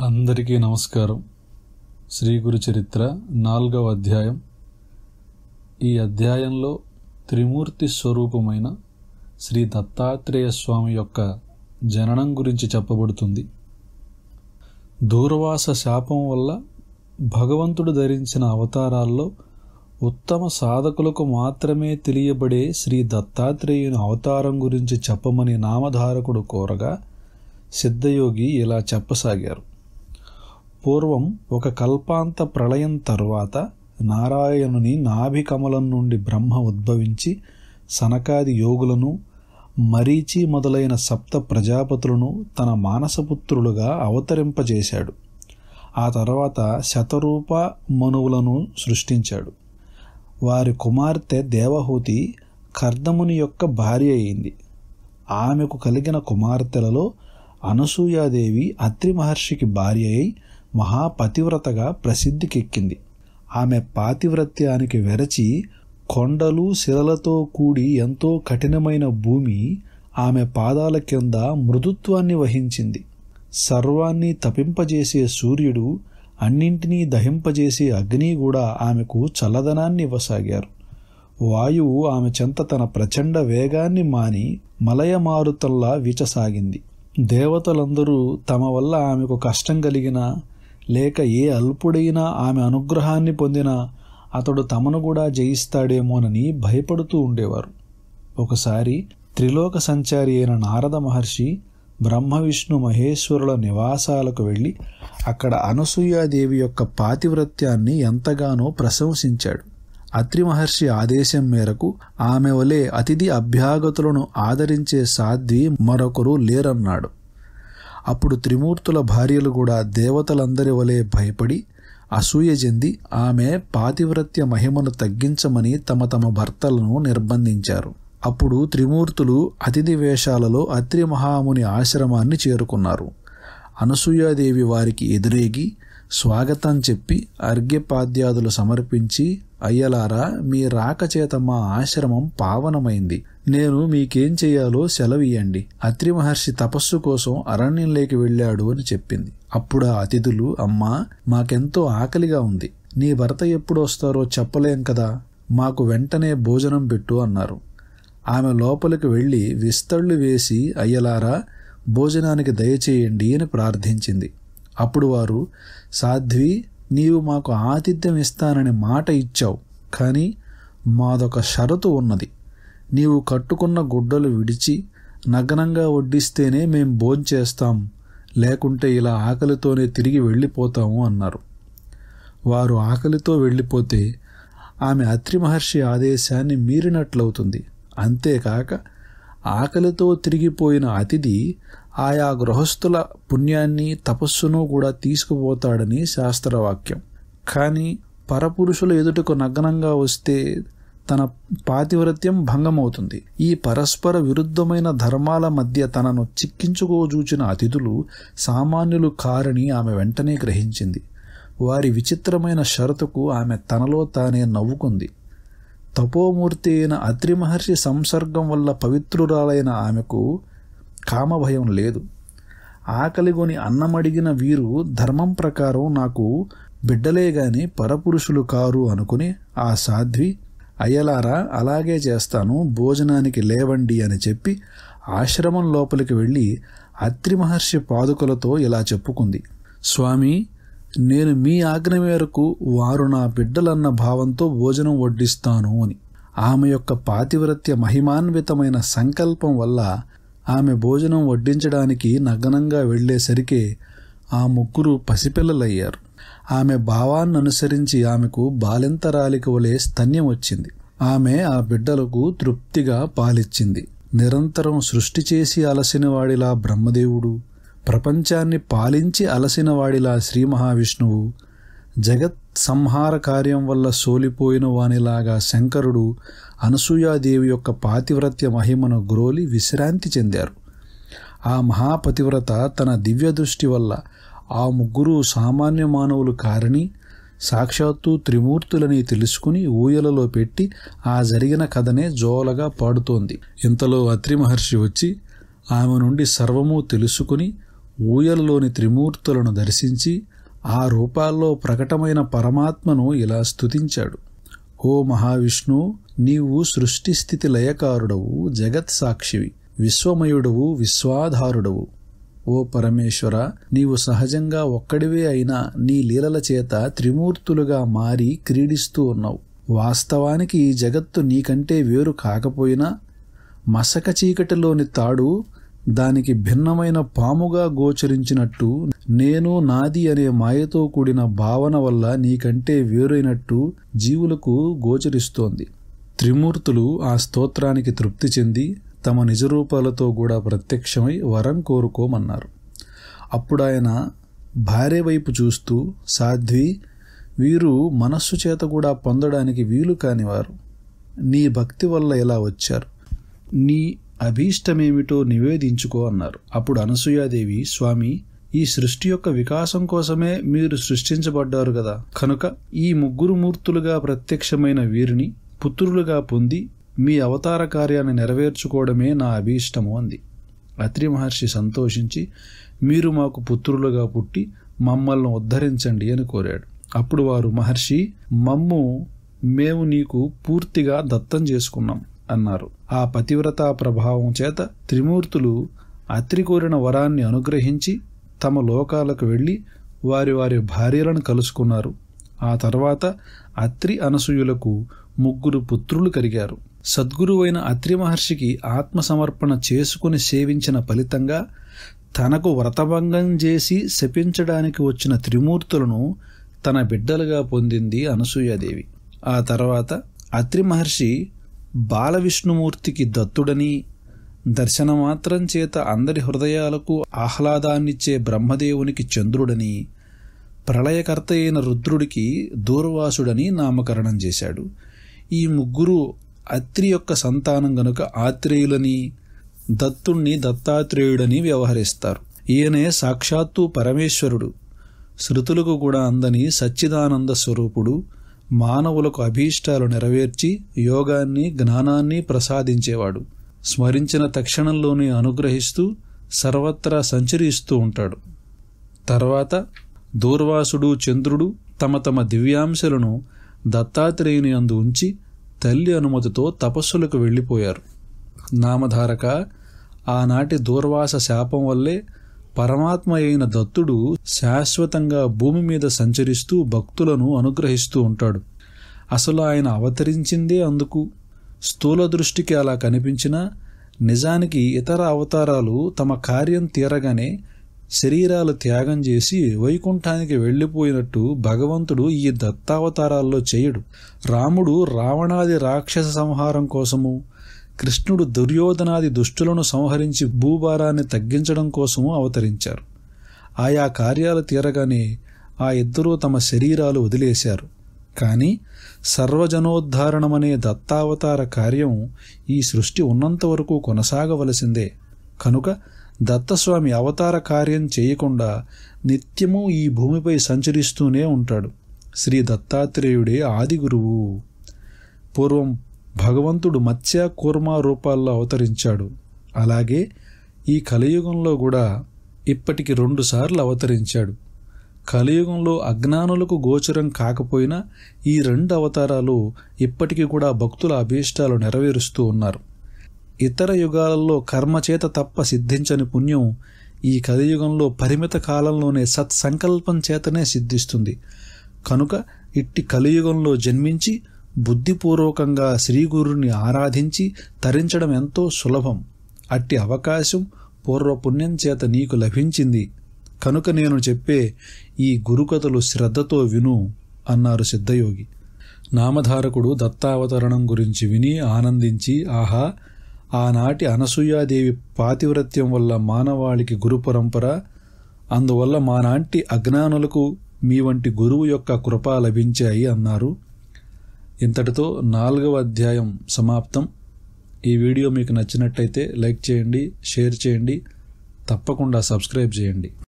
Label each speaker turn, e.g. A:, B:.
A: అందరికీ నమస్కారం శ్రీ గురు చరిత్ర నాలుగవ అధ్యాయం ఈ అధ్యాయంలో త్రిమూర్తి స్వరూపమైన శ్రీ దత్తాత్రేయ స్వామి యొక్క జననం గురించి చెప్పబడుతుంది దూర్వాస శాపం వల్ల భగవంతుడు ధరించిన అవతారాల్లో ఉత్తమ సాధకులకు మాత్రమే తెలియబడే శ్రీ దత్తాత్రేయుని అవతారం గురించి చెప్పమని నామధారకుడు కోరగా సిద్ధయోగి ఇలా చెప్పసాగారు పూర్వం ఒక కల్పాంత ప్రళయం తరువాత నారాయణుని నాభికమలం నుండి బ్రహ్మ ఉద్భవించి సనకాది యోగులను మరీచి మొదలైన సప్త ప్రజాపతులను తన మానసపుత్రులుగా అవతరింపజేశాడు ఆ తర్వాత శతరూప మనువులను సృష్టించాడు వారి కుమార్తె దేవహూతి కర్దముని యొక్క భార్య అయింది ఆమెకు కలిగిన కుమార్తెలలో అనసూయాదేవి అత్రి మహర్షికి భార్య అయి మహాపతివ్రతగా ప్రసిద్ధికెక్కింది ఆమె పాతివ్రత్యానికి వెరచి కొండలు శిలలతో కూడి ఎంతో కఠినమైన భూమి ఆమె పాదాల కింద మృదుత్వాన్ని వహించింది సర్వాన్ని తపింపజేసే సూర్యుడు అన్నింటినీ దహింపజేసే అగ్ని కూడా ఆమెకు చల్లదనాన్ని ఇవ్వసాగారు వాయువు ఆమె చెంత తన ప్రచండ వేగాన్ని మాని మలయమారుతల్లా వీచసాగింది దేవతలందరూ తమ వల్ల ఆమెకు కష్టం కలిగినా లేక ఏ అల్పుడైనా ఆమె అనుగ్రహాన్ని పొందినా అతడు తమను కూడా జయిస్తాడేమోనని భయపడుతూ ఉండేవారు ఒకసారి త్రిలోక సంచారి అయిన నారద మహర్షి బ్రహ్మ విష్ణు మహేశ్వరుల నివాసాలకు వెళ్ళి అక్కడ అనసూయాదేవి యొక్క పాతివ్రత్యాన్ని ఎంతగానో ప్రశంసించాడు అత్రి మహర్షి ఆదేశం మేరకు ఆమె వలె అతిథి అభ్యాగతులను ఆదరించే సాధ్వి మరొకరు లేరన్నాడు అప్పుడు త్రిమూర్తుల భార్యలు కూడా దేవతలందరి వలె భయపడి అసూయ చెంది ఆమె పాతివ్రత్య మహిమను తగ్గించమని తమ తమ భర్తలను నిర్బంధించారు అప్పుడు త్రిమూర్తులు అతిథి వేషాలలో అత్రి మహాముని ఆశ్రమాన్ని చేరుకున్నారు అనసూయాదేవి వారికి ఎదురేగి స్వాగతం చెప్పి అర్ఘ్యపాద్యాదులు సమర్పించి అయ్యలారా మీ రాక చేత మా ఆశ్రమం పావనమైంది నేను మీకేం చేయాలో సెలవియండి అత్రి మహర్షి తపస్సు కోసం అరణ్యంలోకి వెళ్ళాడు అని చెప్పింది అప్పుడు ఆ అతిథులు అమ్మా మాకెంతో ఆకలిగా ఉంది నీ భర్త ఎప్పుడు వస్తారో చెప్పలేం కదా మాకు వెంటనే భోజనం పెట్టు అన్నారు ఆమె లోపలికి వెళ్ళి విస్తళ్ళు వేసి అయ్యలారా భోజనానికి దయచేయండి అని ప్రార్థించింది అప్పుడు వారు సాధ్వి నీవు మాకు ఆతిథ్యం ఇస్తానని మాట ఇచ్చావు కానీ మాదొక షరతు ఉన్నది నీవు కట్టుకున్న గుడ్డలు విడిచి నగ్నంగా వడ్డిస్తేనే మేం భోంచేస్తాం లేకుంటే ఇలా ఆకలితోనే తిరిగి వెళ్ళిపోతాము అన్నారు వారు ఆకలితో వెళ్ళిపోతే ఆమె అత్రి మహర్షి ఆదేశాన్ని మీరినట్లవుతుంది అంతేకాక ఆకలితో తిరిగిపోయిన అతిథి ఆయా గృహస్థుల పుణ్యాన్ని తపస్సును కూడా తీసుకుపోతాడని శాస్త్రవాక్యం కానీ పరపురుషుల ఎదుటకు నగ్నంగా వస్తే తన పాతివ్రత్యం భంగమవుతుంది ఈ పరస్పర విరుద్ధమైన ధర్మాల మధ్య తనను చిక్కించుకోజూచిన అతిథులు సామాన్యులు కారని ఆమె వెంటనే గ్రహించింది వారి విచిత్రమైన షరతుకు ఆమె తనలో తానే నవ్వుకుంది తపోమూర్తి అయిన అత్రి మహర్షి సంసర్గం వల్ల పవిత్రురాలైన ఆమెకు కామభయం లేదు ఆకలిగొని అన్నమడిగిన వీరు ధర్మం ప్రకారం నాకు బిడ్డలే గాని పరపురుషులు కారు అనుకుని ఆ సాధ్వి అయ్యలారా అలాగే చేస్తాను భోజనానికి లేవండి అని చెప్పి ఆశ్రమం లోపలికి వెళ్ళి అత్రి మహర్షి పాదుకలతో ఇలా చెప్పుకుంది స్వామి నేను మీ ఆజ్ఞ మేరకు వారు నా బిడ్డలన్న భావంతో భోజనం వడ్డిస్తాను అని ఆమె యొక్క పాతివ్రత్య మహిమాన్వితమైన సంకల్పం వల్ల ఆమె భోజనం వడ్డించడానికి నగ్నంగా వెళ్లేసరికే ఆ ముగ్గురు పసిపిల్లలయ్యారు ఆమె భావాన్ని అనుసరించి ఆమెకు బాలింతరాలిక వలె స్తన్యం వచ్చింది ఆమె ఆ బిడ్డలకు తృప్తిగా పాలిచ్చింది నిరంతరం సృష్టి చేసి అలసిన వాడిలా బ్రహ్మదేవుడు ప్రపంచాన్ని పాలించి అలసిన వాడిలా శ్రీ మహావిష్ణువు జగత్ సంహార కార్యం వల్ల సోలిపోయిన వానిలాగా శంకరుడు అనసూయాదేవి యొక్క పాతివ్రత్య మహిమను గ్రోలి విశ్రాంతి చెందారు ఆ మహాపతివ్రత తన దివ్య దృష్టి వల్ల ఆ ముగ్గురు సామాన్య మానవులు కారని సాక్షాత్తు త్రిమూర్తులని తెలుసుకుని ఊయలలో పెట్టి ఆ జరిగిన కథనే జోలగా పాడుతోంది ఇంతలో అత్రి మహర్షి వచ్చి ఆమె నుండి సర్వము తెలుసుకుని ఊయలలోని త్రిమూర్తులను దర్శించి ఆ రూపాల్లో ప్రకటమైన పరమాత్మను ఇలా స్తుతించాడు ఓ మహావిష్ణు నీవు సృష్టి స్థితి లయకారుడవు జగత్ సాక్షివి విశ్వమయుడవు విశ్వాధారుడవు ఓ పరమేశ్వర నీవు సహజంగా ఒక్కడివే అయినా నీ లీలల చేత త్రిమూర్తులుగా మారి క్రీడిస్తూ ఉన్నావు వాస్తవానికి ఈ జగత్తు నీకంటే వేరు కాకపోయినా మసక చీకటిలోని తాడు దానికి భిన్నమైన పాముగా గోచరించినట్టు నేను నాది అనే మాయతో కూడిన భావన వల్ల నీకంటే వేరైనట్టు జీవులకు గోచరిస్తోంది త్రిమూర్తులు ఆ స్తోత్రానికి తృప్తి చెంది తమ నిజరూపాలతో కూడా ప్రత్యక్షమై వరం కోరుకోమన్నారు అప్పుడు ఆయన భార్య వైపు చూస్తూ సాధ్వి వీరు మనస్సు చేత కూడా పొందడానికి వీలు కానివారు నీ భక్తి వల్ల ఇలా వచ్చారు నీ అభీష్టమేమిటో నివేదించుకో అన్నారు అప్పుడు అనసూయాదేవి స్వామి ఈ సృష్టి యొక్క వికాసం కోసమే మీరు సృష్టించబడ్డారు కదా కనుక ఈ ముగ్గురు మూర్తులుగా ప్రత్యక్షమైన వీరిని పుత్రులుగా పొంది మీ అవతార కార్యాన్ని నెరవేర్చుకోవడమే నా అభీష్టము అంది అత్రి మహర్షి సంతోషించి మీరు మాకు పుత్రులుగా పుట్టి మమ్మల్ని ఉద్ధరించండి అని కోరాడు అప్పుడు వారు మహర్షి మమ్ము మేము నీకు పూర్తిగా దత్తం చేసుకున్నాం అన్నారు ఆ పతివ్రతా ప్రభావం చేత త్రిమూర్తులు అత్రి కోరిన వరాన్ని అనుగ్రహించి తమ లోకాలకు వెళ్ళి వారి వారి భార్యలను కలుసుకున్నారు ఆ తర్వాత అత్రి అనసూయులకు ముగ్గురు పుత్రులు కలిగారు సద్గురువైన అత్రి మహర్షికి ఆత్మసమర్పణ చేసుకుని సేవించిన ఫలితంగా తనకు వ్రతభంగం చేసి శపించడానికి వచ్చిన త్రిమూర్తులను తన బిడ్డలుగా పొందింది అనసూయాదేవి ఆ తర్వాత అత్రి మహర్షి బాలవిష్ణుమూర్తికి దత్తుడని దర్శనమాత్రం చేత అందరి హృదయాలకు ఆహ్లాదాన్నిచ్చే బ్రహ్మదేవునికి చంద్రుడని ప్రళయకర్త అయిన రుద్రుడికి దూర్వాసుడని నామకరణం చేశాడు ఈ ముగ్గురు అత్రి యొక్క సంతానం గనుక ఆత్రేయులని దత్తుణ్ణి దత్తాత్రేయుడని వ్యవహరిస్తారు ఈయనే సాక్షాత్తు పరమేశ్వరుడు శృతులకు కూడా అందని సచ్చిదానంద స్వరూపుడు మానవులకు అభీష్టాలు నెరవేర్చి యోగాన్ని జ్ఞానాన్ని ప్రసాదించేవాడు స్మరించిన తక్షణంలోనే అనుగ్రహిస్తూ సర్వత్రా సంచరిస్తూ ఉంటాడు తర్వాత దూర్వాసుడు చంద్రుడు తమ తమ దివ్యాంశలను దత్తాత్రేయుని అందు ఉంచి తల్లి అనుమతితో తపస్సులకు వెళ్ళిపోయారు నామధారక ఆనాటి దూర్వాస శాపం వల్లే పరమాత్మ అయిన దత్తుడు శాశ్వతంగా భూమి మీద సంచరిస్తూ భక్తులను అనుగ్రహిస్తూ ఉంటాడు అసలు ఆయన అవతరించిందే అందుకు స్థూల దృష్టికి అలా కనిపించినా నిజానికి ఇతర అవతారాలు తమ కార్యం తీరగానే శరీరాలు త్యాగం చేసి వైకుంఠానికి వెళ్ళిపోయినట్టు భగవంతుడు ఈ దత్తావతారాల్లో చేయడు రాముడు రావణాది రాక్షస సంహారం కోసము కృష్ణుడు దుర్యోధనాది దుష్టులను సంహరించి భూభారాన్ని తగ్గించడం కోసము అవతరించారు ఆయా కార్యాలు తీరగానే ఆ ఇద్దరూ తమ శరీరాలు వదిలేశారు కానీ సర్వజనోద్ధారణమనే దత్తావతార కార్యం ఈ సృష్టి ఉన్నంత వరకు కొనసాగవలసిందే కనుక దత్తస్వామి అవతార కార్యం చేయకుండా నిత్యము ఈ భూమిపై సంచరిస్తూనే ఉంటాడు శ్రీ దత్తాత్రేయుడే ఆది గురువు పూర్వం భగవంతుడు మత్స్య కూర్మ రూపాల్లో అవతరించాడు అలాగే ఈ కలియుగంలో కూడా ఇప్పటికి రెండుసార్లు అవతరించాడు కలియుగంలో అజ్ఞానులకు గోచరం కాకపోయినా ఈ రెండు అవతారాలు ఇప్పటికీ కూడా భక్తుల అభీష్టాలు నెరవేరుస్తూ ఉన్నారు ఇతర యుగాలలో కర్మచేత తప్ప సిద్ధించని పుణ్యం ఈ కలియుగంలో పరిమిత కాలంలోనే సత్సంకల్పం చేతనే సిద్ధిస్తుంది కనుక ఇట్టి కలియుగంలో జన్మించి బుద్ధిపూర్వకంగా శ్రీగురుని ఆరాధించి తరించడం ఎంతో సులభం అట్టి అవకాశం పూర్వపుణ్యం చేత నీకు లభించింది కనుక నేను చెప్పే ఈ గురుకథలు శ్రద్ధతో విను అన్నారు సిద్ధయోగి నామధారకుడు దత్తావతరణం గురించి విని ఆనందించి ఆహా ఆనాటి అనసూయాదేవి పాతివ్రత్యం వల్ల మానవాళికి గురు పరంపర అందువల్ల మానాంటి అజ్ఞానులకు మీ వంటి గురువు యొక్క కృప లభించాయి అన్నారు ఇంతటితో నాలుగవ అధ్యాయం సమాప్తం ఈ వీడియో మీకు నచ్చినట్టయితే లైక్ చేయండి షేర్ చేయండి తప్పకుండా సబ్స్క్రైబ్ చేయండి